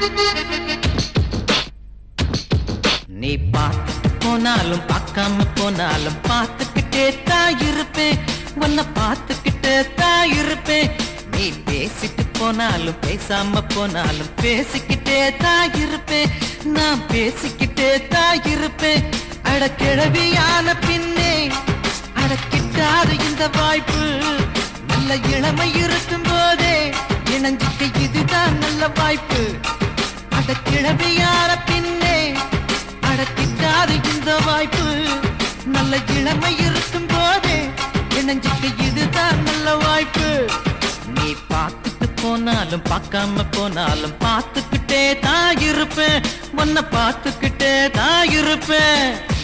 நீ பார்த்துட்டு போனாலும் பார்க்காம போனாலும் பார்த்துக்கிட்டே தான் இருப்பேன் உன்னை பார்த்துக்கிட்டே தான் இருப்பேன் நீ பேசிட்டு போனாலும் பேசாம போனாலும் பேசிக்கிட்டே தான் இருப்பேன் நான் பேசிக்கிட்டே தான் இருப்பேன் அட கிழவியான பின்னே அட கிட்டாத இந்த வாய்ப்பு நல்ல இளமை இருக்கும் போதே இணைஞ்சிக்க இதுதான் நல்ல வாய்ப்பு அட கிழவியான பின்னே அடக்கிட்டாது இந்த வாய்ப்பு நல்ல இளமை இருக்கும் போதே இணைஞ்சிக்க இதுதான் நல்ல வாய்ப்பு நீ பார்த்துட்டு போனாலும் பார்க்காம போனாலும் பார்த்துக்கிட்டே தான் இருப்பேன் உன்னை பார்த்துக்கிட்டே தான் இருப்பேன்